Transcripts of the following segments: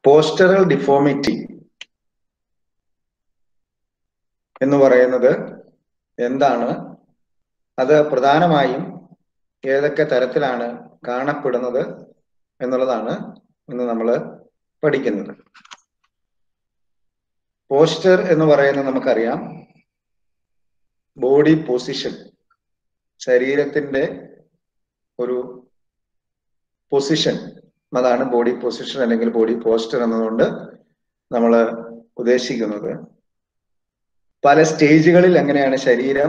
postural deformity എന്ന് പറയുന്നത് എന്താണ് അത് പ്രധാനമായും ഏതൊക്കെ തരത്തിലാണ് കാണപ്പെടുന്നത് എന്നുള്ളതാണ് ഇന്ന് നമ്മൾ പഠിക്കുന്നത് പോസ്റ്റർ എന്ന് പറയുന്നത് നമുക്കറിയാം ബോഡി പൊസിഷൻ ശരീരത്തിന്റെ ഒരു പൊസിഷൻ അതാണ് ബോഡി പൊസിഷൻ അല്ലെങ്കിൽ ബോഡി പോസ്റ്റർ എന്നതുകൊണ്ട് നമ്മൾ ഉദ്ദേശിക്കുന്നത് പല സ്റ്റേജുകളിൽ എങ്ങനെയാണ് ശരീരം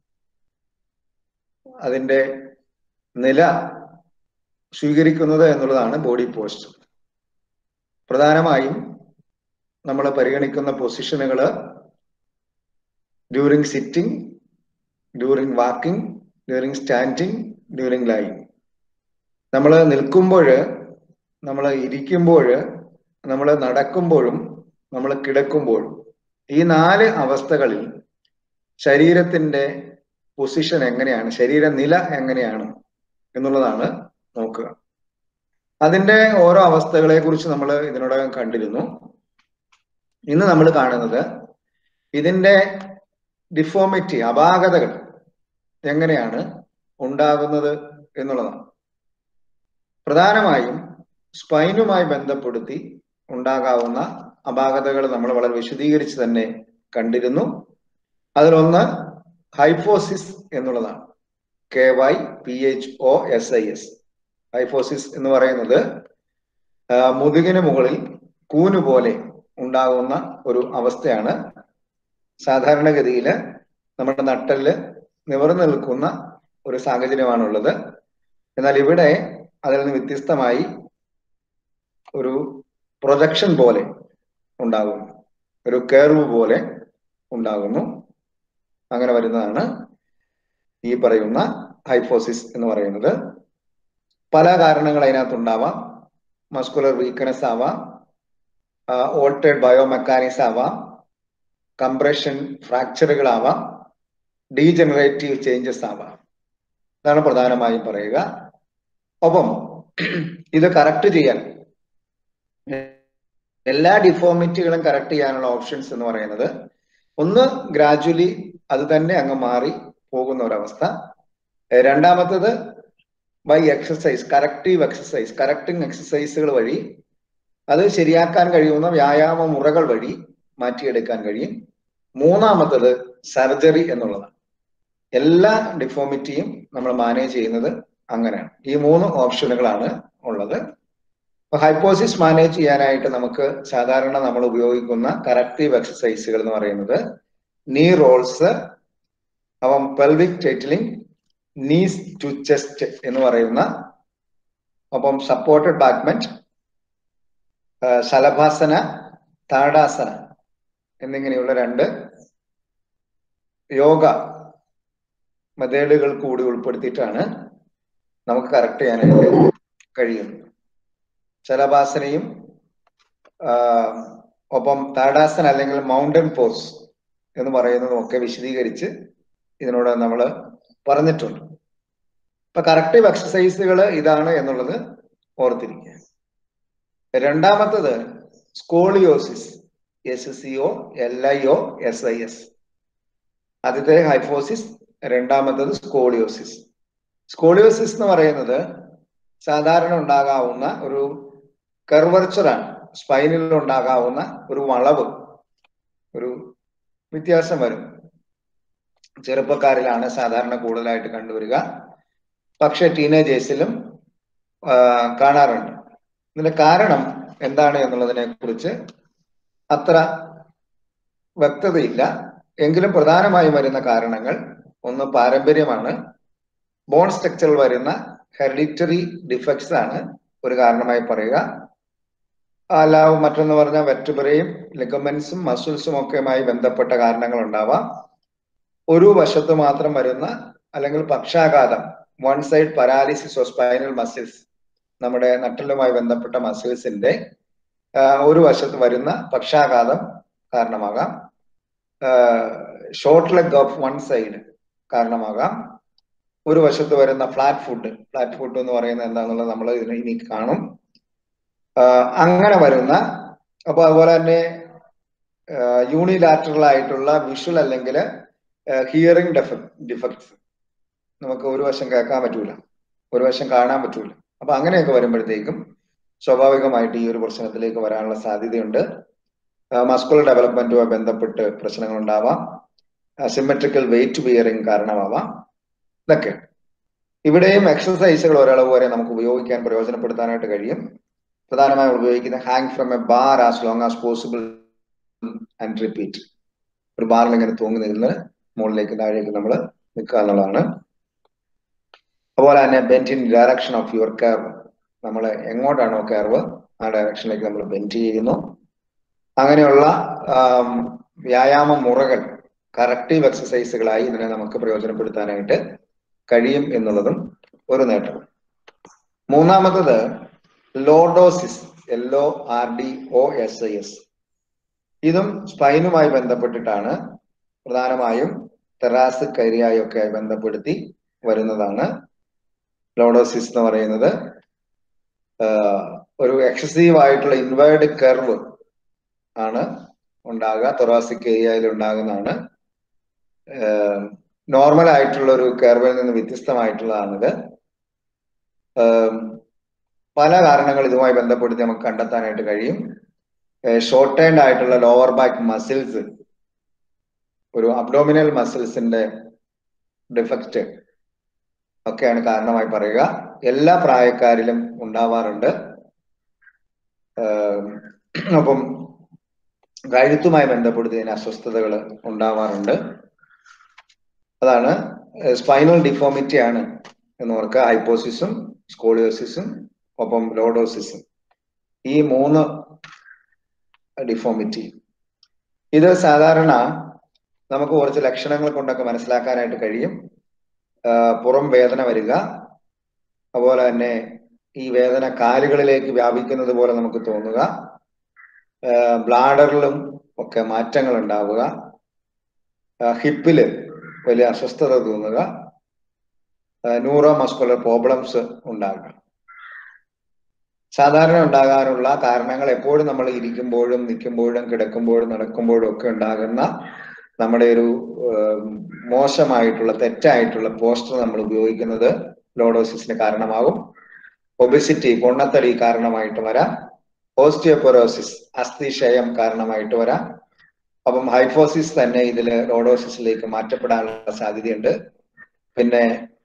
അതിന്റെ നില സ്വീകരിക്കുന്നത് എന്നുള്ളതാണ് ബോഡി പോസ്റ്റർ പ്രധാനമായും നമ്മൾ പരിഗണിക്കുന്ന പൊസിഷനുകൾ during sitting during walking during standing during lying നമ്മൾ നിൽക്കുമ്പോൾ നമ്മൾ ഇരിക്കുമ്പോൾ നമ്മൾ നടക്കുമ്പോഴും നമ്മൾ കിടക്കുമ്പോഴും ഈ നാല് അവസ്ഥകളിൽ ശരീരത്തിന്റെ പൊസിഷൻ എങ്ങനെയാണ് ശരീര നില എങ്ങനെയാണ് എന്നുള്ളതാണ് നോക്കുക അതിന്റെ ഓരോ അവസ്ഥകളെ കുറിച്ച് നമ്മൾ ഇതിനോടകം കണ്ടിരുന്നു ഇന്ന് നമ്മൾ കാണുന്നത് ഇതിന്റെ ഡിഫോമിറ്റി അപാകതകൾ എങ്ങനെയാണ് ഉണ്ടാകുന്നത് എന്നുള്ളതാണ് പ്രധാനമായും സ്പൈനുമായി ബന്ധപ്പെടുത്തി ഉണ്ടാകാവുന്ന അപാകതകൾ നമ്മൾ വളരെ വിശദീകരിച്ച് തന്നെ കണ്ടിരുന്നു അതിലൊന്ന് ഹൈഫോസിസ് എന്നുള്ളതാണ് K Y P H O S I S kyphosis എന്ന് പറയുന്നത് മുതുകിന് മുകളിൽ കൂന് പോലെ ഉണ്ടാകുന്ന ഒരു അവസ്ഥയാണ് സാധാരണഗതിയിൽ നമ്മുടെ നട്ടല് നിവർന്നു നിൽക്കുന്ന ഒരു സാഹചര്യമാണുള്ളത് എന്നാൽ ഇവിടെ അതിൽ നിന്ന് വ്യത്യസ്തമായി ഒരു പ്രൊജക്ഷൻ പോലെ ഉണ്ടാകുന്നു ഒരു കേർവ് പോലെ ഉണ്ടാകുന്നു അങ്ങനെ വരുന്നതാണ് ഈ പറയുന്ന ഹൈഫോസിസ് എന്ന് പറയുന്നത് പല കാരണങ്ങൾ അതിനകത്ത് ഉണ്ടാവാം മസ്കുലർ വീക്ക്നെസ് ആവാം ഓൾട്ടേഡ് ബയോമെക്കാനിക്സ് ആവാം കംപ്രഷൻ ഫ്രാക്ചറുകളാവാം ഡീജനറേറ്റീവ് ചേഞ്ചസ് ആവാം ഇതാണ് പ്രധാനമായും പറയുക ഒപ്പം ഇത് കറക്റ്റ് ചെയ്യാൻ എല്ലാ ഡിഫോമിറ്റികളും കറക്റ്റ് ചെയ്യാനുള്ള ഓപ്ഷൻസ് എന്ന് പറയുന്നത് ഒന്ന് ഗ്രാജുവലി അത് തന്നെ അങ്ങ് മാറി പോകുന്ന ഒരവസ്ഥ രണ്ടാമത്തത് by exercise corrective exercise correcting എക്സസൈസുകൾ വഴി അത് ശരിയാക്കാൻ കഴിയുന്ന വ്യായാമ മുറകൾ വഴി മാറ്റിയെടുക്കാൻ കഴിയും മൂന്നാമത്തത് സർജറി എന്നുള്ളതാണ് എല്ലാ ഡിഫോമിറ്റിയും നമ്മൾ മാനേജ് ചെയ്യുന്നത് അങ്ങനെയാണ് ഈ മൂന്ന് ഓപ്ഷനുകളാണ് ഉള്ളത് ഹൈപ്പോസിസ് മാനേജ് ചെയ്യാനായിട്ട് നമുക്ക് സാധാരണ നമ്മൾ ഉപയോഗിക്കുന്ന കറക്റ്റീവ് എക്സസൈസുകൾ എന്ന് പറയുന്നത് നീ റോൾസ് അപ്പം pelvic tilting knees to chest എന്ന് പറയുന്ന ഒപ്പം സപ്പോർട്ടഡ് ബാക്ക്മെന്റ് ശലഭാസന താടാസന എന്നിങ്ങനെയുള്ള രണ്ട് യോഗ മെത്തേഡുകൾ കൂടി ഉൾപ്പെടുത്തിയിട്ടാണ് നമുക്ക് കറക്റ്റ് ചെയ്യാനായിട്ട് കഴിയുന്നത് ശലഭാസനയും ഒപ്പം താടാസന അല്ലെങ്കിൽ മൗണ്ടൻ പോസ് എന്ന് പറയുന്നതും ഒക്കെ വിശദീകരിച്ച് ഇതിനോട് നമ്മൾ പറഞ്ഞിട്ടുണ്ട് ഇപ്പൊ കറക്റ്റീവ് എക്സസൈസുകൾ ഇതാണ് എന്നുള്ളത് ഓർത്തിരിക്കുക രണ്ടാമത്തത് scoliosis S C O L I O S I S ആദ്യത്തെ ഹൈഫോസിസ് രണ്ടാമത്തത് സ്കോളിയോസിസ് സ്കോളിയോസിസ് എന്ന് പറയുന്നത് സാധാരണ ഉണ്ടാകാവുന്ന ഒരു കർവർച്ചറാണ് സ്പൈനിൽ ഉണ്ടാകാവുന്ന ഒരു വളവ് ഒരു വ്യത്യാസം വരും ചെറുപ്പക്കാരിലാണ് സാധാരണ കൂടുതലായിട്ട് കണ്ടുവരിക പക്ഷെ ടീനേജേഴ്സിലും കാണാറുണ്ട് ഇതിന്റെ കാരണം എന്താണ് എന്നുള്ളതിനെ കുറിച്ച് അത്ര വ്യക്തതയില്ല എങ്കിലും പ്രധാനമായും വരുന്ന കാരണങ്ങൾ ഒന്ന് പാരമ്പര്യമാണ് ബോൺ സ്ട്രക്ചറിൽ വരുന്ന ഹെറിഡിറ്ററി ഡിഫക്ട്സ് ആണ് ഒരു കാരണമായി പറയുക അല്ല മറ്റൊന്ന് പറഞ്ഞാൽ വെറ്റുബറയും ലിഗമെന്റ്സും മസിൽസും ഒക്കെയുമായി ബന്ധപ്പെട്ട കാരണങ്ങൾ ഉണ്ടാവാം ഒരു വശത്ത് മാത്രം വരുന്ന അല്ലെങ്കിൽ പക്ഷാഘാതം one side paralysis of spinal muscles നമ്മുടെ നട്ടലുമായി ബന്ധപ്പെട്ട മസിൽസിന്റെ ഒരു വശത്ത് വരുന്ന പക്ഷാഘാതം കാരണമാകാം short leg of one side കാരണമാകാം ഒരു വശത്ത് വരുന്ന ഫ്ലാറ്റ് ഫുഡ് ഫ്ലാറ്റ് ഫുഡ് എന്ന് പറയുന്നത് എന്താണെന്നുള്ളത് നമ്മൾ ഇതിന് ഇനി കാണും അങ്ങനെ വരുന്ന അപ്പൊ അതുപോലെ തന്നെ യൂണിലാറ്ററൽ ആയിട്ടുള്ള വിഷ്വൽ അല്ലെങ്കിൽ ഹിയറിംഗ് ഡിഫക്ട്സ് നമുക്ക് ഒരു വശം കേൾക്കാൻ പറ്റൂല ഒരു വശം കാണാൻ പറ്റൂല അപ്പൊ അങ്ങനെയൊക്കെ വരുമ്പോഴത്തേക്കും സ്വാഭാവികമായിട്ട് ഈ ഒരു പ്രശ്നത്തിലേക്ക് വരാനുള്ള സാധ്യതയുണ്ട് മസ്കുലർ ഡെവലപ്മെന്റുമായി ബന്ധപ്പെട്ട് പ്രശ്നങ്ങൾ ഉണ്ടാവാം സിമെട്രിക്കൽ വെയിറ്റ് ബിയറിംഗ് കാരണമാവാം ഇതൊക്കെ ഇവിടെയും എക്സസൈസുകൾ ഒരളവ് വരെ നമുക്ക് ഉപയോഗിക്കാൻ പ്രയോജനപ്പെടുത്താനായിട്ട് കഴിയും പ്രധാനമായും ഉപയോഗിക്കുന്ന hang from a bar as long as possible and repeat ഒരു ബാറിൽ ഇങ്ങനെ തൂങ്ങി നിന്ന് മുകളിലേക്ക് താഴേക്ക് നമ്മൾ നിൽക്കുക എന്നുള്ളതാണ് അതുപോലെ തന്നെ bend in direction of your curve നമ്മൾ എങ്ങോട്ടാണോ കർവ് ആ ഡയറക്ഷനിലേക്ക് നമ്മൾ ബെൻഡ് ചെയ്യുന്നു അങ്ങനെയുള്ള വ്യായാമ മുറകൾ കറക്റ്റീവ് എക്സസൈസുകളായി ഇതിനെ നമുക്ക് പ്രയോജനപ്പെടുത്താനായിട്ട് കഴിയും എന്നുള്ളതും ഒരു നേട്ടം മൂന്നാമത്തത് lordosis L O R D O S I S ഇതും സ്പൈനുമായി ബന്ധപ്പെട്ടിട്ടാണ് പ്രധാനമായും തെറാസ് കരിയായും ഒക്കെ ബന്ധപ്പെടുത്തി വരുന്നതാണ് ലോഡോസിസ് എന്ന് പറയുന്നത് ഒരു എക്സസീവ് ആയിട്ടുള്ള ഇൻവേർഡ് കർവ് ആണ് ഉണ്ടാകുക തൊറാസിക് ഏരിയയിൽ ഉണ്ടാകുന്നതാണ് നോർമൽ ആയിട്ടുള്ള ഒരു കർവിൽ നിന്ന് വ്യത്യസ്തമായിട്ടുള്ളതാണിത് പല കാരണങ്ങൾ ഇതുമായി ബന്ധപ്പെടുത്തി നമുക്ക് കണ്ടെത്താനായിട്ട് കഴിയും ഷോർട്ട് ടേൺഡ് ആയിട്ടുള്ള ലോവർ ബാക്ക് മസിൽസ് ഒരു അബ്ഡോമിനൽ മസിൽസിന്റെ ഡിഫക്റ്റ് ഒക്കെയാണ് കാരണമായി പറയുക എല്ലാ പ്രായക്കാരിലും ഉണ്ടാവാറുണ്ട് അപ്പം കഴുത്തുമായി ബന്ധപ്പെടുത്തി ഇതിന് അസ്വസ്ഥതകൾ ഉണ്ടാവാറുണ്ട് അതാണ് സ്പൈനൽ ഡിഫോമിറ്റി ആണ് എന്ന് ഓർക്കുക ഹൈപ്പോസിസും സ്കോളിയോസിസും ഒപ്പം ലോഡോസിസും ഈ മൂന്ന് ഡിഫോമിറ്റി ഇത് സാധാരണ നമുക്ക് കുറച്ച് ലക്ഷണങ്ങൾ കൊണ്ടൊക്കെ മനസ്സിലാക്കാനായിട്ട് കഴിയും പുറം വേദന വരിക അതുപോലെ തന്നെ ഈ വേദന കാലുകളിലേക്ക് വ്യാപിക്കുന്നത് പോലെ നമുക്ക് തോന്നുക ബ്ലാഡറിലും ഒക്കെ മാറ്റങ്ങൾ ഉണ്ടാവുക ഹിപ്പില് വലിയ അസ്വസ്ഥത തോന്നുക ന്യൂറോ മസ്കുലർ പ്രോബ്ലംസ് ഉണ്ടാകുക സാധാരണ ഉണ്ടാകാനുള്ള കാരണങ്ങൾ എപ്പോഴും നമ്മൾ ഇരിക്കുമ്പോഴും നിൽക്കുമ്പോഴും കിടക്കുമ്പോഴും നടക്കുമ്പോഴും ഒക്കെ ഉണ്ടാകുന്ന നമ്മുടെ ഒരു മോശമായിട്ടുള്ള തെറ്റായിട്ടുള്ള പോസ്റ്റർ നമ്മൾ ഉപയോഗിക്കുന്നത് ലോഡോസിസിന് കാരണമാകും ഒബിസിറ്റി പൊണ്ണത്തടി കാരണമായിട്ട് വരാം ഓസ്റ്റിയോപൊറോസിസ് അസ്ഥിക്ഷയം കാരണമായിട്ട് വരാം അപ്പം ഹൈഫോസിസ് തന്നെ ഇതിൽ ലോഡോസിസിലേക്ക് മാറ്റപ്പെടാനുള്ള സാധ്യതയുണ്ട് പിന്നെ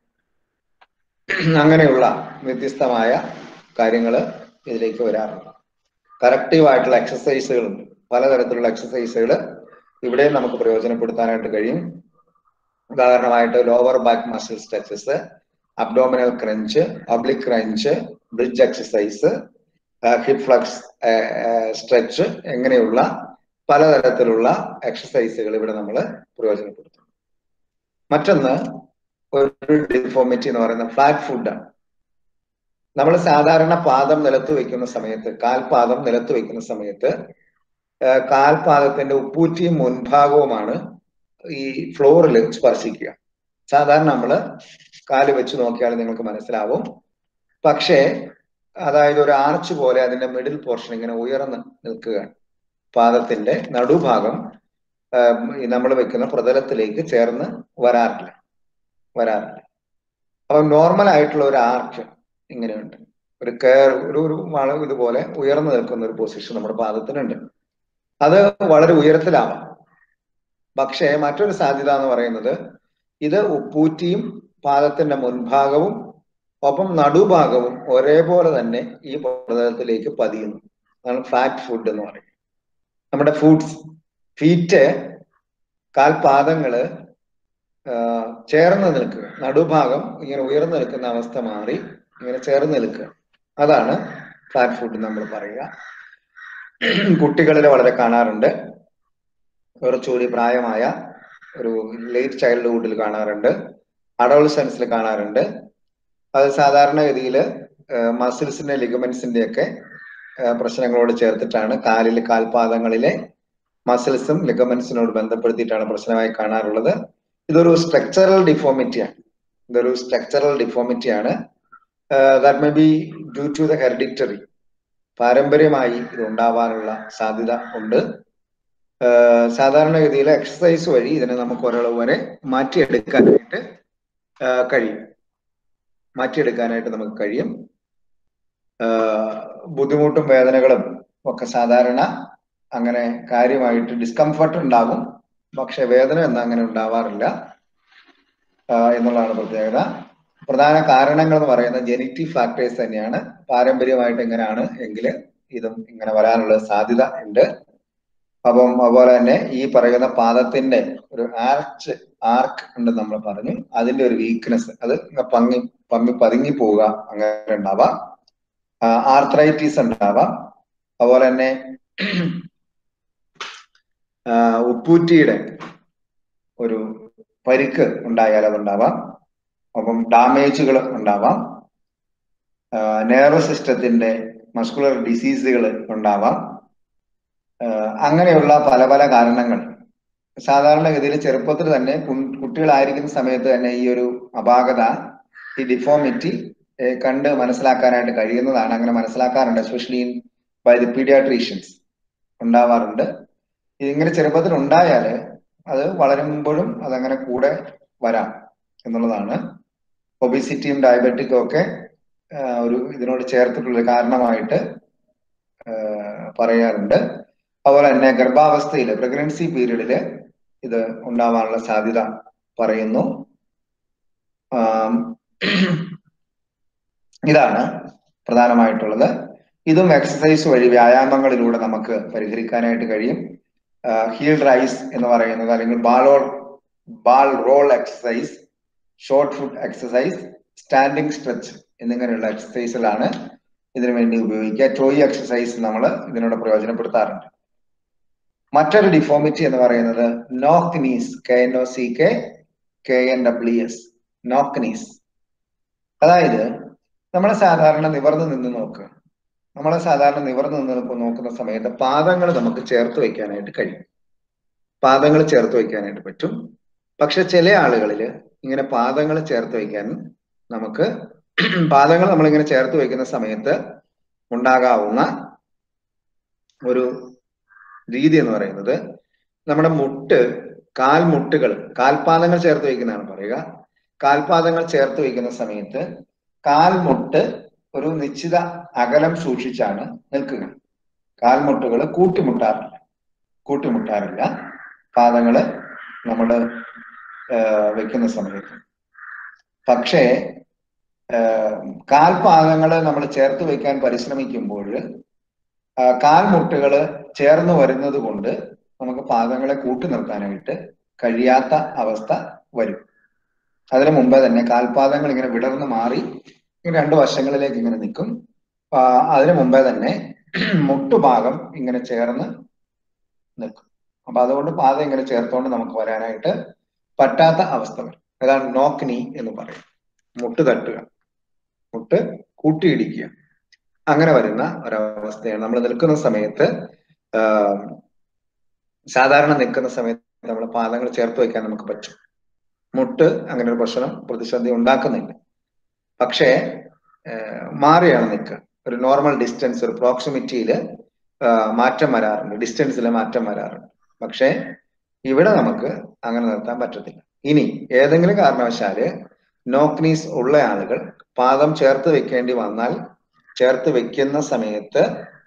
അങ്ങനെയുള്ള വ്യത്യസ്തമായ കാര്യങ്ങൾ ഇതിലേക്ക് വരാറുണ്ട് കറക്റ്റീവ് ആയിട്ടുള്ള എക്സസൈസുകളുണ്ട് പലതരത്തിലുള്ള എക്സസൈസുകൾ ഇവിടെ നമുക്ക് പ്രയോജനപ്പെടുത്താനായിട്ട് കഴിയും ഉദാഹരണമായിട്ട് lower back muscle stretches abdominal crunch oblique crunch bridge exercise hip flex stretch എങ്ങനെയുള്ള പലതരത്തിലുള്ള എക്സസൈസുകൾ ഇവിടെ നമ്മൾ പ്രയോജനപ്പെടുത്തും മറ്റൊന്ന് ഒരു ഡിഫോമിറ്റി എന്ന് പറയുന്ന ഫ്ലാറ്റ് ഫുഡാണ് നമ്മൾ സാധാരണ പാദം നിലത്ത് വെക്കുന്ന സമയത്ത് കാൽപാദം നിലത്ത് വെക്കുന്ന സമയത്ത് കാൽപാദത്തിന്റെ ഉപ്പൂറ്റിയും മുൻഭാഗവുമാണ് ഈ ഫ്ലോറിൽ സ്പർശിക്കുക സാധാരണ നമ്മൾ കാല് വെച്ച് നോക്കിയാൽ നിങ്ങൾക്ക് മനസ്സിലാവും പക്ഷേ അതായത് ഒരു ആർച്ച് പോലെ അതിന്റെ മിഡിൽ പോർഷൻ ഇങ്ങനെ ഉയർന്ന് നിൽക്കുകയാണ് പാദത്തിന്റെ നടുഭാഗം നമ്മൾ വെക്കുന്ന പ്രതലത്തിലേക്ക് ചേർന്ന് വരാറില്ല വരാറില്ല അപ്പൊ നോർമൽ ആയിട്ടുള്ള ഒരു ആർച്ച് ഇങ്ങനെയുണ്ട് ഒരു കയർ ഒരു ഒരു വള ഇതുപോലെ ഉയർന്നു നിൽക്കുന്ന ഒരു പൊസിഷൻ നമ്മുടെ പാദത്തിനുണ്ട് അത് വളരെ ഉയരത്തിലാവാം പക്ഷേ മറ്റൊരു സാധ്യത എന്ന് പറയുന്നത് ഇത് ഉപ്പൂറ്റിയും പാദത്തിന്റെ മുൻഭാഗവും ഒപ്പം നടുഭാഗവും ഒരേപോലെ തന്നെ ഈ പ്രതലത്തിലേക്ക് പതിയുന്നു അതാണ് ഫ്ലാറ്റ് ഫുഡ് എന്ന് പറയും നമ്മുടെ ഫുഡ്സ് ഫീറ്റ് കാൽപാദങ്ങള് ചേർന്ന് നിൽക്കുക നടുഭാഗം ഇങ്ങനെ ഉയർന്നു നിൽക്കുന്ന അവസ്ഥ മാറി ഇങ്ങനെ ചേർന്ന് നിൽക്കുക അതാണ് ഫ്ലാറ്റ് ഫുഡ് നമ്മൾ പറയുക കുട്ടികളിൽ വളരെ കാണാറുണ്ട് കുറച്ചുകൂടി പ്രായമായ ഒരു ലേറ്റ് ചൈൽഡ്ഹുഡിൽ കാണാറുണ്ട് അഡോൾസൻസിൽ കാണാറുണ്ട് അത് സാധാരണഗതിയിൽ മസിൽസിന്റെ ലിഗമെന്റ്സിന്റെ ഒക്കെ പ്രശ്നങ്ങളോട് ചേർത്തിട്ടാണ് കാലിൽ കാൽപാദങ്ങളിലെ മസിൽസും ലിഗമെന്റ്സിനോട് ബന്ധപ്പെടുത്തിയിട്ടാണ് പ്രശ്നമായി കാണാറുള്ളത് ഇതൊരു സ്ട്രക്ചറൽ ഡിഫോമിറ്റിയാണ് ഇതൊരു സ്ട്രക്ചറൽ ഡിഫോമിറ്റിയാണ് that may be due to the hereditary പാരമ്പര്യമായി ഇത് ഉണ്ടാവാനുള്ള സാധ്യത ഉണ്ട് സാധാരണഗതിയിൽ എക്സസൈസ് വഴി ഇതിനെ നമുക്ക് ഒരളവ് വരെ മാറ്റിയെടുക്കാനായിട്ട് കഴിയും മാറ്റിയെടുക്കാനായിട്ട് നമുക്ക് കഴിയും ബുദ്ധിമുട്ടും വേദനകളും ഒക്കെ സാധാരണ അങ്ങനെ കാര്യമായിട്ട് ഡിസ്കംഫർട്ട് ഉണ്ടാകും പക്ഷെ വേദന ഒന്നും അങ്ങനെ ഉണ്ടാവാറില്ല എന്നുള്ളതാണ് പ്രത്യേകത പ്രധാന കാരണങ്ങൾ എന്ന് പറയുന്നത് ജനറ്റിക് ഫാക്ടേഴ്സ് തന്നെയാണ് പാരമ്പര്യമായിട്ട് എങ്ങനെയാണ് എങ്കിൽ ഇതും ഇങ്ങനെ വരാനുള്ള സാധ്യത ഉണ്ട് അപ്പം അതുപോലെ തന്നെ ഈ പറയുന്ന പാദത്തിന്റെ ഒരു ആർച്ച് ആർക്ക് ഉണ്ടെന്ന് നമ്മൾ പറഞ്ഞു അതിന്റെ ഒരു വീക്ക്നെസ് അത് പങ്ങി പങ്ങി പതുങ്ങി പോവുക അങ്ങനെ ഉണ്ടാവാം ആർത്രൈറ്റീസ് ഉണ്ടാവാം അതുപോലെ തന്നെ ഉപ്പൂറ്റിയുടെ ഒരു പരിക്ക് ഉണ്ടായാൽ അതുണ്ടാവാം അപ്പം ഡാമേജുകൾ ഉണ്ടാവാം നെർവ് സിസ്റ്റത്തിന്റെ മസ്കുലർ ഡിസീസുകൾ ഉണ്ടാവാം അങ്ങനെയുള്ള പല പല കാരണങ്ങൾ സാധാരണഗതിയിൽ ചെറുപ്പത്തിൽ തന്നെ കുട്ടികളായിരിക്കുന്ന സമയത്ത് തന്നെ ഈ ഒരു അപാകത ഈ ഡിഫോമിറ്റി കണ്ട് മനസ്സിലാക്കാനായിട്ട് കഴിയുന്നതാണ് അങ്ങനെ മനസ്സിലാക്കാറുണ്ട് especially in by the paediatricians ഉണ്ടാവാറുണ്ട് ഇതിങ്ങനെ ചെറുപ്പത്തിൽ ഉണ്ടായാൽ അത് വളരുമ്പോഴും അതങ്ങനെ കൂടെ വരാം എന്നുള്ളതാണ് ഒബിസിറ്റിയും ഡയബറ്റിക്കും ഒക്കെ ഒരു ഇതിനോട് ചേർത്തിട്ടുള്ള കാരണമായിട്ട് പറയാറുണ്ട് അതുപോലെ തന്നെ ഗർഭാവസ്ഥയിൽ പ്രഗ്നൻസി പീരീഡിൽ ഇത് ഉണ്ടാവാനുള്ള സാധ്യത പറയുന്നു ഇതാണ് പ്രധാനമായിട്ടുള്ളത് ഇതും എക്സസൈസ് വഴി വ്യായാമങ്ങളിലൂടെ നമുക്ക് പരിഹരിക്കാനായിട്ട് കഴിയും ഹീൽ റൈസ് എന്ന് പറയുന്നത് അല്ലെങ്കിൽ ബാളോൾ ball roll exercise short foot exercise standing stretch എന്നിങ്ങനെയുള്ള എക്സസൈസിലാണ് ഇതിനു വേണ്ടി ഉപയോഗിക്കുക ട്രോയി എക്സസൈസ് നമ്മൾ ഇതിനോട് പ്രയോജനപ്പെടുത്താറുണ്ട് മറ്റൊരു ഡിഫോമിറ്റി എന്ന് പറയുന്നത് knock knees K N O C K K N W S knock knees അതായത് നമ്മൾ സാധാരണ നിവർന്നു നിന്ന് നോക്കുക നമ്മൾ സാധാരണ നിവർന്നു നിന്ന് നോക്കുന്ന സമയത്ത് പാദങ്ങൾ നമുക്ക് ചേർത്ത് വെക്കാനായിട്ട് കഴിയും പാദങ്ങൾ ചേർത്ത് വെക്കാനായിട്ട് പറ്റും പക്ഷെ ചില ആളുകളിൽ ഇങ്ങനെ പാദങ്ങൾ ചേർത്ത് വെക്കാൻ നമുക്ക് പാദങ്ങൾ നമ്മളിങ്ങനെ ചേർത്ത് വെക്കുന്ന സമയത്ത് ഉണ്ടാകാവുന്ന ഒരു രീതി എന്ന് പറയുന്നത് നമ്മുടെ മുട്ട് കാൽമുട്ടുകൾ കാൽപാദങ്ങൾ ചേർത്ത് വയ്ക്കുന്നതാണ് പറയുക കാൽപാദങ്ങൾ ചേർത്ത് വയ്ക്കുന്ന സമയത്ത് കാൽമുട്ട് ഒരു നിശ്ചിത അകലം സൂക്ഷിച്ചാണ് നിൽക്കുക കാൽമുട്ടുകൾ കൂട്ടിമുട്ടാറില്ല കൂട്ടിമുട്ടാറില്ല പാദങ്ങള് നമ്മൾ വെക്കുന്ന സമയത്ത് പക്ഷേ കാൽപാദങ്ങള് നമ്മൾ ചേർത്ത് വെക്കാൻ പരിശ്രമിക്കുമ്പോൾ കാൽമുട്ടുകൾ ചേർന്ന് വരുന്നത് കൊണ്ട് നമുക്ക് പാദങ്ങളെ കൂട്ടി നിർത്താനായിട്ട് കഴിയാത്ത അവസ്ഥ വരും അതിനു മുമ്പേ തന്നെ കാൽപാദങ്ങൾ ഇങ്ങനെ വിടർന്ന് മാറി ഇങ്ങനെ രണ്ട് വശങ്ങളിലേക്ക് ഇങ്ങനെ നിൽക്കും അതിനു മുമ്പേ തന്നെ മുട്ടുഭാഗം ഇങ്ങനെ ചേർന്ന് നിൽക്കും അപ്പൊ അതുകൊണ്ട് പാദം ഇങ്ങനെ ചേർത്തുകൊണ്ട് നമുക്ക് വരാനായിട്ട് പറ്റാത്ത അവസ്ഥ വരും അതാണ് നോക്നി എന്ന് പറയും മുട്ട് തട്ടുക മുട്ട് കൂട്ടിയിടിക്കുക അങ്ങനെ വരുന്ന ഒരവസ്ഥയാണ് നമ്മൾ നിൽക്കുന്ന സമയത്ത് സാധാരണ നിൽക്കുന്ന സമയത്ത് നമ്മൾ പാദങ്ങൾ ചേർത്ത് വെക്കാൻ നമുക്ക് പറ്റും മുട്ട് അങ്ങനെ ഒരു പ്രശ്നം പ്രതിസന്ധി ഉണ്ടാക്കുന്നില്ല പക്ഷേ മാറിയാണ് നിൽക്കുക ഒരു നോർമൽ ഡിസ്റ്റൻസ് ഒരു പ്രോക്സിമിറ്റിയിൽ മാറ്റം വരാറുണ്ട് ഡിസ്റ്റൻസിൽ മാറ്റം വരാറുണ്ട് പക്ഷേ ഇവിടെ നമുക്ക് അങ്ങനെ നിർത്താൻ പറ്റത്തില്ല ഇനി ഏതെങ്കിലും കാരണവശാല് നോക്നീസ് ഉള്ള ആളുകൾ പാദം ചേർത്ത് വെക്കേണ്ടി വന്നാൽ ചേർത്ത് വെക്കുന്ന സമയത്ത്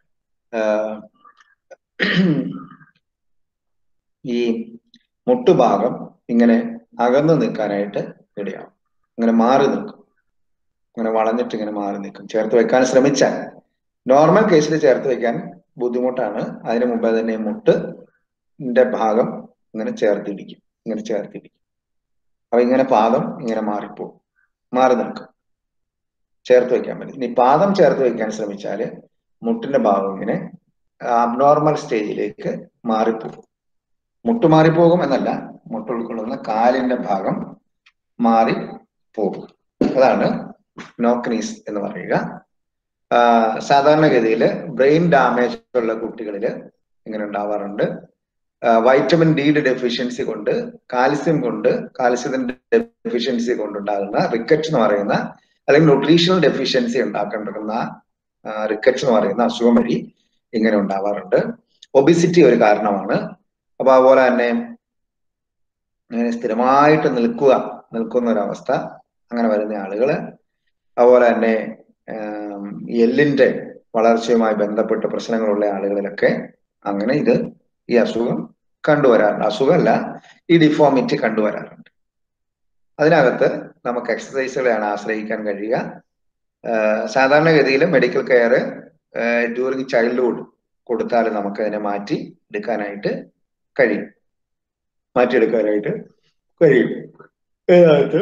ഈ മുട്ടുഭാഗം ഇങ്ങനെ അകന്നു നിൽക്കാനായിട്ട് ഇടയാവും ഇങ്ങനെ മാറി നിൽക്കും ഇങ്ങനെ വളഞ്ഞിട്ട് ഇങ്ങനെ മാറി നിൽക്കും ചേർത്ത് വെക്കാൻ ശ്രമിച്ചാൽ നോർമൽ കേസിൽ ചേർത്ത് വെക്കാൻ ബുദ്ധിമുട്ടാണ് അതിനു മുമ്പേ തന്നെ മുട്ടിന്റെ ഭാഗം ഇങ്ങനെ ചേർത്തിടിക്കും ഇങ്ങനെ ചേർത്തിടിക്കും അപ്പൊ ഇങ്ങനെ പാദം ഇങ്ങനെ മാറിപ്പോകും മാറി നിൽക്കും ചേർത്ത് വെക്കാൻ പറ്റും ഇനി പാദം ചേർത്ത് വെക്കാൻ ശ്രമിച്ചാല് മുട്ടിന്റെ ഭാഗം ഇങ്ങനെ അബ്നോർമൽ സ്റ്റേജിലേക്ക് മാറിപ്പോകും മുട്ട് മാറിപ്പോകും എന്നല്ല മുട്ട് ഉൾക്കൊള്ളുന്ന കാലിന്റെ ഭാഗം മാറി പോകും അതാണ് നോക്നീസ് എന്ന് പറയുക സാധാരണഗതിയിൽ ബ്രെയിൻ ഡാമേജ് ഉള്ള കുട്ടികളിൽ ഇങ്ങനെ ഉണ്ടാവാറുണ്ട് വൈറ്റമിൻ ഡിയുടെ ഡെഫിഷ്യൻസി കൊണ്ട് കാൽസ്യം കൊണ്ട് കാൽസ്യത്തിന്റെ ഡെഫിഷ്യൻസി കൊണ്ടുണ്ടാകുന്ന റിക്കറ്റ് എന്ന് പറയുന്ന അല്ലെങ്കിൽ ന്യൂട്രീഷണൽ ഡെഫിഷ്യൻസി ഉണ്ടാക്കേണ്ടുന്ന റിക്കറ്റ്സ് എന്ന് പറയുന്ന അസുഖം വഴി ഇങ്ങനെ ഉണ്ടാവാറുണ്ട് ഒബിസിറ്റി ഒരു കാരണമാണ് അപ്പൊ അതുപോലെ തന്നെ അങ്ങനെ സ്ഥിരമായിട്ട് നിൽക്കുക നിൽക്കുന്ന ഒരവസ്ഥ അങ്ങനെ വരുന്ന ആളുകള് അതുപോലെ തന്നെ എല്ലിന്റെ വളർച്ചയുമായി ബന്ധപ്പെട്ട പ്രശ്നങ്ങളുള്ള ആളുകളിലൊക്കെ അങ്ങനെ ഇത് ഈ അസുഖം കണ്ടുവരാറുണ്ട് അസുഖമല്ല ഈ ഡിഫോമിറ്റി കണ്ടുവരാറുണ്ട് അതിനകത്ത് നമുക്ക് എക്സസൈസുകളെയാണ് ആശ്രയിക്കാൻ കഴിയുക സാധാരണഗതിയിൽ മെഡിക്കൽ കെയർ ഡ്യൂറിങ് ചൈൽഡ്ഹുഡ് കൊടുത്താൽ നമുക്ക് അതിനെ മാറ്റി എടുക്കാനായിട്ട് കഴിയും മാറ്റിയെടുക്കാനായിട്ട് കഴിയും ഇതിനകത്ത്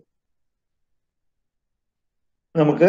നമുക്ക്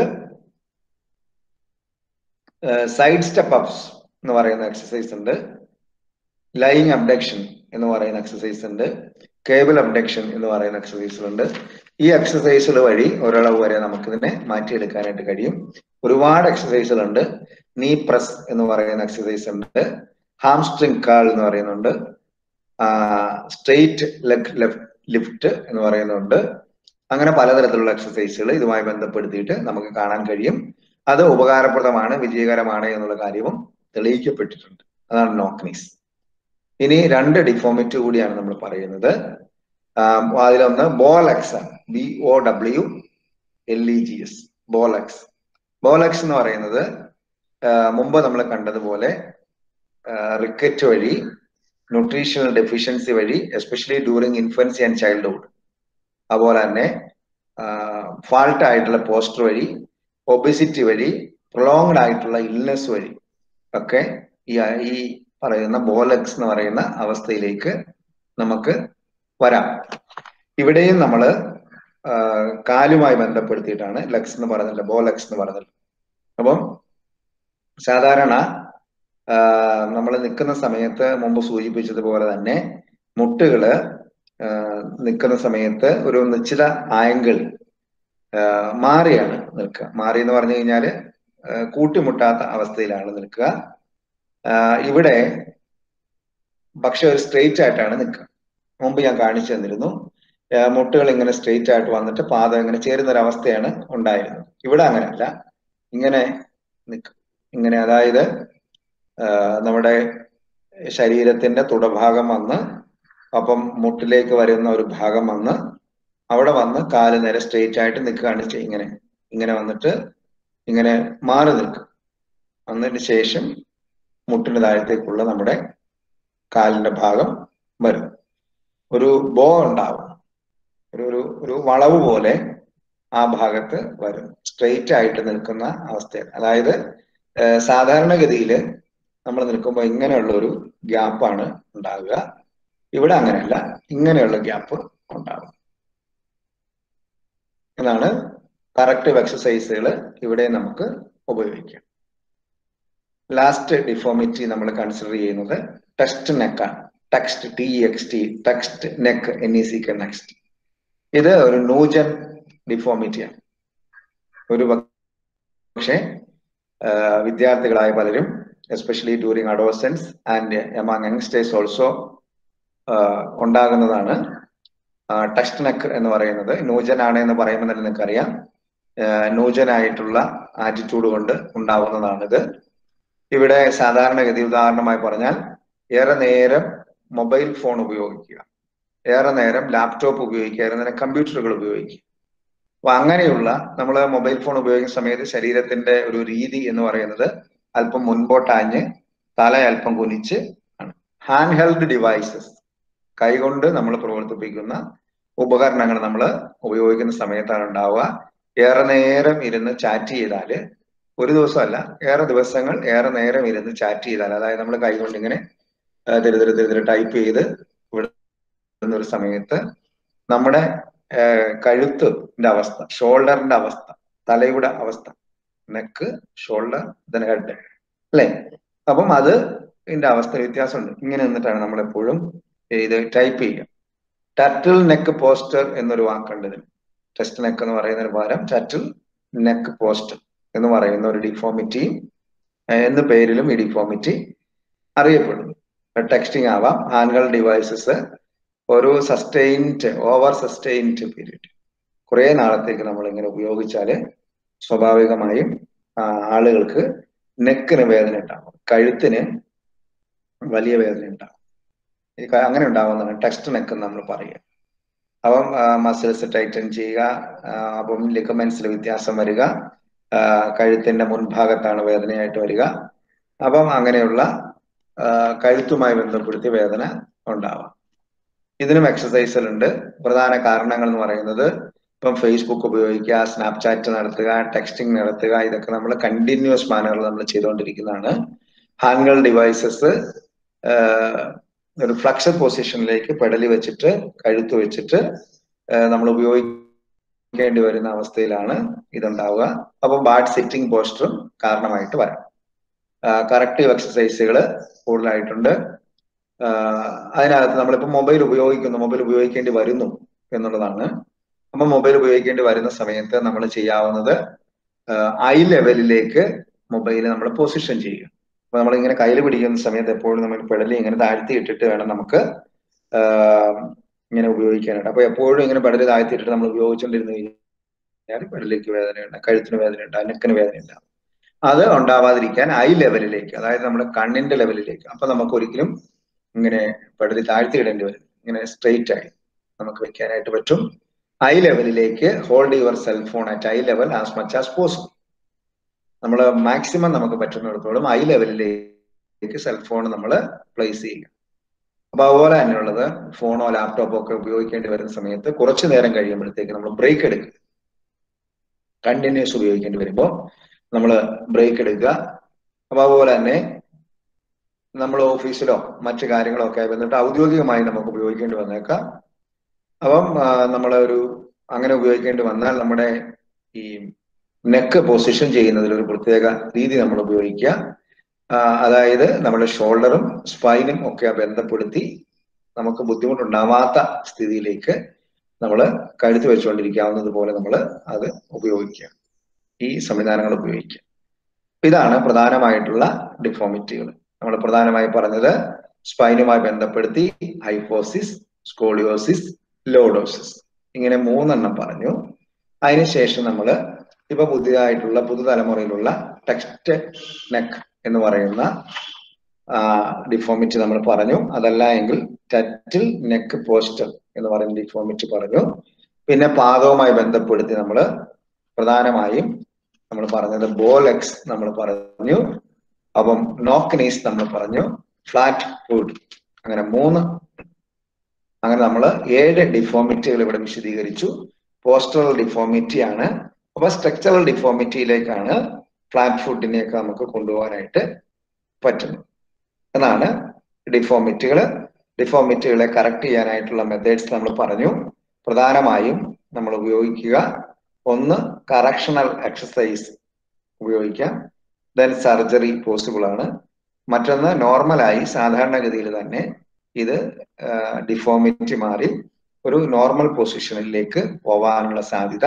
സൈഡ് സ്റ്റെപ്പ് അപ്സ് എന്ന് പറയുന്ന എക്സസൈസ് ഉണ്ട് ലൈങ് അബ്ഡക്ഷൻ എന്ന് പറയുന്ന എക്സസൈസ് ഉണ്ട് കേബിൾ അബ്ഡക്ഷൻ എന്ന് പറയുന്ന എക്സസൈസുകളുണ്ട് ഈ എക്സസൈസുകൾ വഴി ഒരളവ് വരെ നമുക്കിതിനെ മാറ്റിയെടുക്കാനായിട്ട് കഴിയും ഒരുപാട് എക്സസൈസുകളുണ്ട് നീ പ്രസ് എന്ന് പറയുന്ന എക്സസൈസ് ഉണ്ട് ഹാംസ്ട്രിങ് കാൾ എന്ന് പറയുന്നുണ്ട് സ്ട്രെയിറ്റ് ലെഗ് ലെഫ്റ്റ് ലിഫ്റ്റ് എന്ന് പറയുന്നുണ്ട് അങ്ങനെ പലതരത്തിലുള്ള എക്സസൈസുകൾ ഇതുമായി ബന്ധപ്പെടുത്തിയിട്ട് നമുക്ക് കാണാൻ കഴിയും അത് ഉപകാരപ്രദമാണ് വിജയകരമാണ് എന്നുള്ള കാര്യവും തെളിയിക്കപ്പെട്ടിട്ടുണ്ട് അതാണ് നോക്നീസ് ഇനി രണ്ട് ഡിഫോമിറ്റി കൂടിയാണ് നമ്മൾ പറയുന്നത് അതിലൊന്ന് bowlegs B O W L E G S bowlegs bowlegs എന്ന് പറയുന്നത് മുമ്പ് നമ്മൾ കണ്ടതുപോലെ റിക്കറ്റ് വഴി ന്യൂട്രീഷണൽ ഡെഫിഷ്യൻസി വഴി especially during infancy and childhood അതുപോലെ തന്നെ ഫാൾട്ട് ആയിട്ടുള്ള പോസ്റ്റർ വഴി ഒബിസിറ്റി വഴി പ്രൊലോങ്ഡ് ആയിട്ടുള്ള ഇൽനെസ് വഴി ഒക്കെ ഈ ഈ പറയുന്ന ബോലക്സ് എന്ന് പറയുന്ന അവസ്ഥയിലേക്ക് നമുക്ക് വരാം ഇവിടെയും നമ്മൾ കാലുമായി ബന്ധപ്പെടുത്തിയിട്ടാണ് ലക്സ് എന്ന് പറയുന്നില്ല ബോലക്സ് എന്ന് പറയുന്നത് അപ്പം സാധാരണ നമ്മൾ നിൽക്കുന്ന സമയത്ത് മുമ്പ് സൂചിപ്പിച്ചതുപോലെ തന്നെ മുട്ടുകള് നിൽക്കുന്ന സമയത്ത് ഒരു നിശ്ചിത ആംഗിൾ മാറിയാണ് നിൽക്കുക മാറി എന്ന് പറഞ്ഞു കഴിഞ്ഞാല് കൂട്ടിമുട്ടാത്ത അവസ്ഥയിലാണ് നിൽക്കുക ഇവിടെ പക്ഷെ ഒരു സ്ട്രെയിറ്റ് ആയിട്ടാണ് നിൽക്കുക മുമ്പ് ഞാൻ കാണിച്ചു തന്നിരുന്നു മുട്ടുകൾ ഇങ്ങനെ സ്ട്രെയിറ്റ് ആയിട്ട് വന്നിട്ട് പാദം ഇങ്ങനെ ചേരുന്ന ഒരു അവസ്ഥയാണ് ഉണ്ടായിരുന്നത് ഇവിടെ അങ്ങനെയല്ല ഇങ്ങനെ നിൽക്കും ഇങ്ങനെ അതായത് നമ്മുടെ ശരീരത്തിന്റെ തുടഭാഗം വന്ന് അപ്പം മുട്ടിലേക്ക് വരുന്ന ഒരു ഭാഗം വന്ന് അവിടെ വന്ന് കാല് നേരെ സ്ട്രെയിറ്റ് ആയിട്ട് നിൽക്കുകയാണ് ചെയ്യുക ഇങ്ങനെ ഇങ്ങനെ വന്നിട്ട് ഇങ്ങനെ മാറി നിൽക്കും വന്നതിന് ശേഷം മുട്ടിന് താഴത്തേക്കുള്ള നമ്മുടെ കാലിന്റെ ഭാഗം വരും ഒരു ബോ ഉണ്ടാവും ഒരു ഒരു ഒരു വളവ് പോലെ ആ ഭാഗത്ത് വരും സ്ട്രെയിറ്റ് ആയിട്ട് നിൽക്കുന്ന അവസ്ഥയാണ് അതായത് സാധാരണഗതിയിൽ നമ്മൾ നിൽക്കുമ്പോൾ ഇങ്ങനെയുള്ള ഒരു ഗ്യാപ്പാണ് ഉണ്ടാകുക ഇവിടെ അങ്ങനെയല്ല ഇങ്ങനെയുള്ള ഗ്യാപ്പ് ഉണ്ടാകും എന്നാണ് കറക്റ്റീവ് എക്സസൈസുകൾ ഇവിടെ നമുക്ക് ഉപയോഗിക്കാം ലാസ്റ്റ് ഡിഫോമിറ്റി നമ്മൾ കൺസിഡർ ചെയ്യുന്നത് ടെക്സ്റ്റ് നെക്കാണ് text T X T text neck N E C K next ഇത് ഒരു നൂജൻ ഡിഫോമിറ്റിയാണ് ഒരു പക്ഷേ വിദ്യാർത്ഥികളായ പലരും especially during adolescence and among youngsters also ഉണ്ടാകുന്നതാണ് ടെക്സ്റ്റ് നെക്ക് എന്ന് പറയുന്നത് നൂജനാണ് എന്ന് പറയുമ്പോൾ തന്നെ നിങ്ങൾക്കറിയാം നൂജനായിട്ടുള്ള ആറ്റിറ്റ്യൂഡ് കൊണ്ട് ഉണ്ടാവുന്നതാണിത് ഇവിടെ സാധാരണഗതി ഉദാഹരണമായി പറഞ്ഞാൽ ഏറെ നേരം മൊബൈൽ ഫോൺ ഉപയോഗിക്കുക ഏറെ നേരം ലാപ്ടോപ്പ് ഉപയോഗിക്കുക ഏറെ നേരം കമ്പ്യൂട്ടറുകൾ ഉപയോഗിക്കുക അപ്പൊ അങ്ങനെയുള്ള നമ്മൾ മൊബൈൽ ഫോൺ ഉപയോഗിക്കുന്ന സമയത്ത് ശരീരത്തിന്റെ ഒരു രീതി എന്ന് പറയുന്നത് അല്പം മുൻപോട്ടാഞ്ഞ് തല അല്പം കുനിച്ച് ആണ് ഹാൻഡ് ഹെൽഡ് ഡിവൈസസ് കൈകൊണ്ട് നമ്മൾ പ്രവർത്തിപ്പിക്കുന്ന ഉപകരണങ്ങൾ നമ്മൾ ഉപയോഗിക്കുന്ന സമയത്താണ് ഉണ്ടാവുക ഏറെ നേരം ഇരുന്ന് ചാറ്റ് ചെയ്താല് ഒരു ദിവസമല്ല ഏറെ ദിവസങ്ങൾ ഏറെ നേരം ഇരുന്ന് ചാറ്റ് ചെയ്താൽ അതായത് നമ്മൾ കൈകൊണ്ട് ഇങ്ങനെ തിരുതിര തിരുതിര ടൈപ്പ് ചെയ്ത് ഇവിടെ ഒരു സമയത്ത് നമ്മുടെ കഴുത്തിന്റെ അവസ്ഥ ഷോൾഡറിന്റെ അവസ്ഥ തലയുടെ അവസ്ഥ നെക്ക് ഷോൾഡർ ദൻ ഹെഡ് അല്ലെ അപ്പം അത് ഇതിന്റെ അവസ്ഥ വ്യത്യാസമുണ്ട് ഇങ്ങനെ നിന്നിട്ടാണ് നമ്മൾ എപ്പോഴും ഇത് ടൈപ്പ് ചെയ്യുക ടറ്റിൽ നെക്ക് പോസ്റ്റർ എന്നൊരു വാക്കുണ്ട് ഇതിന് ടെസ്റ്റ് നെക്ക് എന്ന് പറയുന്നതിന് പകരം ടറ്റിൽ നെക്ക് പോസ്റ്റർ എന്ന് പറയുന്ന ഒരു ഡിഫോമിറ്റി എന്ന പേരിലും ഈ ഡിഫോമിറ്റി അറിയപ്പെടുന്നു ടെക്സ്റ്റിംഗ് ആവാം ഹാൻഡ്ഹെൽ ഡിവൈസസ് ഒരു സസ്റ്റെയിൻഡ് ഓവർ സസ്റ്റെയിൻഡ് പീരീഡ് കുറെ നാളത്തേക്ക് നമ്മൾ ഇങ്ങനെ ഉപയോഗിച്ചാൽ സ്വാഭാവികമായും ആളുകൾക്ക് നെക്കിന് വേദന ഉണ്ടാവും കഴുത്തിന് വലിയ വേദന ഉണ്ടാവും അങ്ങനെ ഉണ്ടാവുന്നതാണ് ടെക്സ്റ്റ് നെക്ക് നമ്മൾ പറയുക അപ്പം മസിൽസ് ടൈറ്റൻ ചെയ്യുക അപ്പം ലിഗമെന്റ്സിൽ വ്യത്യാസം വരിക കഴുത്തിന്റെ മുൻഭാഗത്താണ് വേദനയായിട്ട് വരിക അപ്പം അങ്ങനെയുള്ള കഴുത്തുമായി ബന്ധപ്പെടുത്തി വേദന ഉണ്ടാവാം ഇതിനും എക്സസൈസുകളുണ്ട് പ്രധാന കാരണങ്ങൾ എന്ന് പറയുന്നത് ഇപ്പം ഫേസ്ബുക്ക് ഉപയോഗിക്കുക സ്നാപ്ചാറ്റ് നടത്തുക ടെക്സ്റ്റിംഗ് നടത്തുക ഇതൊക്കെ നമ്മൾ കണ്ടിന്യൂസ് മാനറിൽ നമ്മൾ ചെയ്തുകൊണ്ടിരിക്കുന്നതാണ് ഹാൻഡൽ ഡിവൈസസ് ഒരു ഫ്ലക്സർ പൊസിഷനിലേക്ക് പെടലി വെച്ചിട്ട് കഴുത്ത് വെച്ചിട്ട് നമ്മൾ ഉപയോഗിക്കേണ്ടി വരുന്ന അവസ്ഥയിലാണ് ഇതുണ്ടാവുക അപ്പം ബാഡ് സിറ്റിംഗ് പോസ്റ്ററും കാരണമായിട്ട് വരാം കറക്റ്റീവ് എക്സസൈസുകൾ കൂടുതലായിട്ടുണ്ട് അതിനകത്ത് നമ്മളിപ്പോൾ മൊബൈൽ ഉപയോഗിക്കുന്നു മൊബൈൽ ഉപയോഗിക്കേണ്ടി വരുന്നു എന്നുള്ളതാണ് അപ്പം മൊബൈൽ ഉപയോഗിക്കേണ്ടി വരുന്ന സമയത്ത് നമ്മൾ ചെയ്യാവുന്നത് ഐ ലെവലിലേക്ക് മൊബൈൽ നമ്മൾ പൊസിഷൻ ചെയ്യുക അപ്പൊ നമ്മൾ ഇങ്ങനെ കയ്യിൽ പിടിക്കുന്ന സമയത്ത് എപ്പോഴും നമ്മൾ പെടലി ഇങ്ങനെ താഴ്ത്തി ഇട്ടിട്ട് വേണം നമുക്ക് ഇങ്ങനെ ഉപയോഗിക്കാനായിട്ട് അപ്പൊ എപ്പോഴും ഇങ്ങനെ പെടലി താഴ്ത്തി ഇട്ടിട്ട് നമ്മൾ ഉപയോഗിച്ചുകൊണ്ടിരുന്നു കഴിഞ്ഞാൽ പെടലിക്ക് വേദനയുണ്ട് കഴുത്തിന് വേദനയുണ്ട് നെക്കിന് വേദനയുണ്ട് അത് ഉണ്ടാവാതിരിക്കാൻ ഐ ലെവലിലേക്ക് അതായത് നമ്മുടെ കണ്ണിന്റെ ലെവലിലേക്ക് അപ്പൊ നമുക്ക് ഒരിക്കലും ഇങ്ങനെ പെടലി താഴ്ത്തി ഇടേണ്ടി വരും ഇങ്ങനെ സ്ട്രെയിറ്റ് ആയി നമുക്ക് വെക്കാനായിട്ട് പറ്റും ഐ ലെവലിലേക്ക് hold your cellphone at eye level as much as possible നമ്മൾ മാക്സിമം നമുക്ക് പറ്റുന്നിടത്തോളം ഐ ലെവലിലേക്ക് സെൽഫോൺ നമ്മൾ പ്ലേസ് ചെയ്യുക അപ്പൊ അതുപോലെ തന്നെയുള്ളത് ഫോണോ ലാപ്ടോപ്പോ ഒക്കെ ഉപയോഗിക്കേണ്ടി വരുന്ന സമയത്ത് കുറച്ചു നേരം കഴിയുമ്പോഴത്തേക്ക് നമ്മൾ ബ്രേക്ക് എടുക്കുക കണ്ടിന്യൂസ് ഉപയോഗിക്കേണ്ടി വരുമ്പോൾ നമ്മൾ ബ്രേക്ക് എടുക്കുക അപ്പൊ അതുപോലെ തന്നെ നമ്മൾ ഓഫീസിലോ മറ്റു കാര്യങ്ങളോ ഒക്കെ വന്നിട്ട് ഔദ്യോഗികമായി നമുക്ക് ഉപയോഗിക്കേണ്ടി വന്നേക്കാം അപ്പം നമ്മൾ ഒരു അങ്ങനെ ഉപയോഗിക്കേണ്ടി വന്നാൽ നമ്മുടെ ഈ നെക്ക് പൊസിഷൻ ചെയ്യുന്നതിൽ ഒരു പ്രത്യേക രീതി നമ്മൾ ഉപയോഗിക്കുക അതായത് നമ്മുടെ ഷോൾഡറും സ്പൈനും ഒക്കെ ബന്ധപ്പെടുത്തി നമുക്ക് ബുദ്ധിമുട്ടുണ്ടാവാത്ത സ്ഥിതിയിലേക്ക് നമ്മൾ കഴുത്ത് വെച്ചുകൊണ്ടിരിക്കാവുന്നത് പോലെ നമ്മൾ അത് ഉപയോഗിക്കുക ഈ സംവിധാനങ്ങൾ ഉപയോഗിക്കുക ഇതാണ് പ്രധാനമായിട്ടുള്ള ഡിഫോമിറ്റികൾ നമ്മൾ പ്രധാനമായി പറഞ്ഞത് സ്പൈനുമായി ബന്ധപ്പെടുത്തി ഹൈഫോസിസ് സ്കോളിയോസിസ് ലോഡോസിസ് ഇങ്ങനെ മൂന്നെണ്ണം പറഞ്ഞു അതിനുശേഷം നമ്മൾ ഇപ്പൊ പുതിയതായിട്ടുള്ള പുതുതലമുറയിലുള്ള ടെക്സ്റ്റ് നെക്ക് എന്ന് പറയുന്ന ഡിഫോമിറ്റി നമ്മൾ പറഞ്ഞു അതല്ല എങ്കിൽ ടറ്റിൽ നെക്ക് പോസ്റ്റർ എന്ന് പറയുന്ന ഡിഫോമിറ്റി പറഞ്ഞു പിന്നെ പാദവുമായി ബന്ധപ്പെടുത്തി നമ്മൾ പ്രധാനമായും നമ്മൾ പറഞ്ഞത് ബോലെക്സ് നമ്മൾ പറഞ്ഞു അപ്പം നോക്കനീസ് നമ്മൾ പറഞ്ഞു ഫ്ലാറ്റ് ഫുഡ് അങ്ങനെ മൂന്ന് അങ്ങനെ നമ്മൾ ഏഴ് ഡിഫോമിറ്റികൾ ഇവിടെ വിശദീകരിച്ചു പോസ്റ്ററൽ ഡിഫോമിറ്റി ആണ് അപ്പൊ സ്ട്രക്ചറൽ ഡിഫോമിറ്റിയിലേക്കാണ് ഫ്ലാറ്റ് ഫുഡിനെയൊക്കെ നമുക്ക് കൊണ്ടുപോകാനായിട്ട് പറ്റുന്നത് എന്നാണ് ഡിഫോമിറ്റികൾ ഡിഫോമിറ്റികളെ കറക്റ്റ് ചെയ്യാനായിട്ടുള്ള മെത്തേഡ്സ് നമ്മൾ പറഞ്ഞു പ്രധാനമായും നമ്മൾ ഉപയോഗിക്കുക ഒന്ന് കറക്ഷണൽ എക്സസൈസ് ഉപയോഗിക്കാം ദെൻ സർജറി പോസിബിൾ ആണ് മറ്റൊന്ന് നോർമലായി സാധാരണഗതിയിൽ തന്നെ ഇത് ഡിഫോമിറ്റി മാറി ഒരു നോർമൽ പൊസിഷനിലേക്ക് പോവാനുള്ള സാധ്യത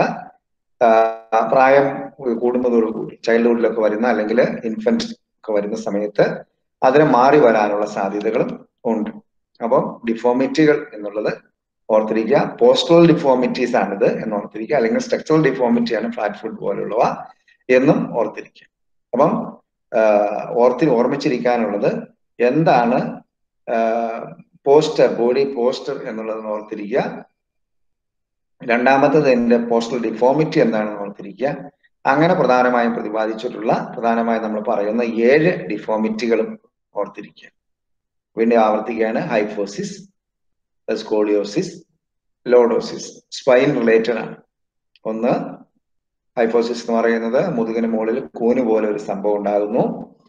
പ്രായം കൂടുന്നതോടുകൂടി ചൈൽഡ്ഹുഡിലൊക്കെ വരുന്ന അല്ലെങ്കിൽ ഇൻഫന്റ് ഒക്കെ വരുന്ന സമയത്ത് അതിന് മാറി വരാനുള്ള സാധ്യതകളും ഉണ്ട് അപ്പം ഡിഫോമിറ്റികൾ എന്നുള്ളത് ഓർത്തിരിക്കുക പോസ്റ്റൽ ഡിഫോമിറ്റീസ് ആണിത് എന്ന് ഓർത്തിരിക്കുക അല്ലെങ്കിൽ സ്ട്രക്ചറൽ ഡിഫോമിറ്റിയാണ് ഫ്ലാറ്റ് ഫുഡ് പോലുള്ളവ എന്നും ഓർത്തിരിക്കുക അപ്പം ഓർത്തി ഓർമ്മിച്ചിരിക്കാനുള്ളത് എന്താണ് പോസ്റ്റർ ബോഡി പോസ്റ്റർ എന്നുള്ളത് ഓർത്തിരിക്കുക രണ്ടാമത്തത് എന്റെ പോസ്റ്റൽ ഡിഫോമിറ്റി എന്താണെന്ന് ഓർത്തിരിക്കുക അങ്ങനെ പ്രധാനമായും പ്രതിപാദിച്ചിട്ടുള്ള പ്രധാനമായും നമ്മൾ പറയുന്ന ഏഴ് ഡിഫോമിറ്റികളും ഓർത്തിരിക്കുക വീണ്ടും ആവർത്തിക്കുകയാണ് kyphosis scoliosis lordosis spine related ആണ് ഒന്ന് ഹൈഫോസിസ് എന്ന് പറയുന്നത് മുതുകിന് മുകളിൽ കൂന് പോലെ ഒരു സംഭവം ഉണ്ടാകുന്നു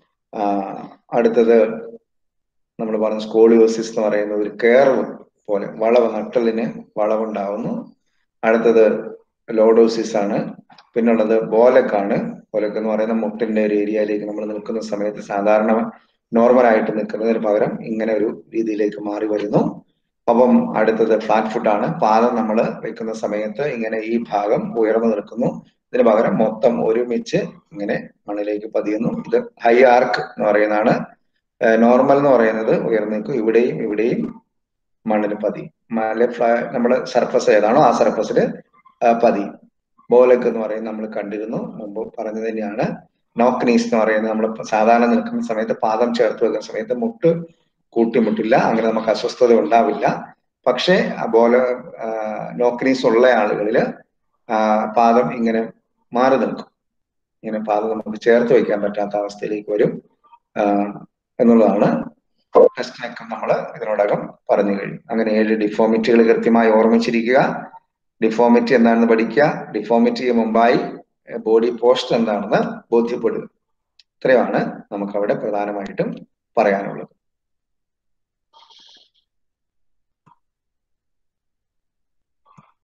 അടുത്തത് നമ്മൾ പറഞ്ഞ സ്കോളിയോസിസ് എന്ന് പറയുന്ന ഒരു കേർവ് പോലെ വളവ് നട്ടലിന് വളവുണ്ടാവുന്നു അടുത്തത് ലോഡോസിസ് ആണ് പിന്നുള്ളത് ബോലക്കാണ് ബോലക്ക് എന്ന് പറയുന്ന മുട്ടിന്റെ ഒരു ഏരിയയിലേക്ക് നമ്മൾ നിൽക്കുന്ന സമയത്ത് സാധാരണ നോർമൽ ആയിട്ട് നിൽക്കുന്നതിന് പകരം ഇങ്ങനെ ഒരു രീതിയിലേക്ക് മാറി വരുന്നു അപ്പം അടുത്തത് ഫ്ലാറ്റ് ഫുഡ് ആണ് പാദം നമ്മൾ വെക്കുന്ന സമയത്ത് ഇങ്ങനെ ഈ ഭാഗം ഉയർന്നു നിൽക്കുന്നു ഇതിന് പകരം മൊത്തം ഒരുമിച്ച് ഇങ്ങനെ മണ്ണിലേക്ക് പതിയുന്നു ഇത് ഹൈ ആർക്ക് എന്ന് പറയുന്നതാണ് നോർമൽ എന്ന് പറയുന്നത് ഉയർന്നു നിൽക്കും ഇവിടെയും ഇവിടെയും മണ്ണിൽ പതി മല നമ്മുടെ സർഫസ് ഏതാണോ ആ സർഫസിൽ പതി ബോലക്ക് എന്ന് പറയുന്നത് നമ്മൾ കണ്ടിരുന്നു മുമ്പ് പറഞ്ഞു തന്നെയാണ് നോക്ക് നീസ് എന്ന് പറയുന്നത് നമ്മൾ സാധാരണ നിൽക്കുന്ന സമയത്ത് പാദം ചേർത്ത് വെക്കുന്ന സമയത്ത് മുട്ട് കൂട്ടിമുട്ടില്ല അങ്ങനെ നമുക്ക് അസ്വസ്ഥത ഉണ്ടാവില്ല പക്ഷേ ബോല നോക്ക് ഉള്ള ആളുകളിൽ പാദം ഇങ്ങനെ മാറി നിൽക്കും ഇങ്ങനെ പാദം നമുക്ക് ചേർത്ത് വെക്കാൻ പറ്റാത്ത അവസ്ഥയിലേക്ക് വരും എന്നുള്ളതാണ് ടെസ്റ്റിനൊക്കെ നമ്മൾ ഇതിനോടകം പറഞ്ഞു കഴിഞ്ഞു അങ്ങനെ ഏഴ് ഡിഫോമിറ്റികൾ കൃത്യമായി ഓർമ്മിച്ചിരിക്കുക ഡിഫോമിറ്റി എന്താണെന്ന് പഠിക്കുക ഡിഫോമിറ്റിക്ക് മുമ്പായി ബോഡി പോസ്റ്റർ എന്താണെന്ന് ബോധ്യപ്പെടുക ഇത്രയുമാണ് നമുക്ക് അവിടെ പ്രധാനമായിട്ടും പറയാനുള്ളത്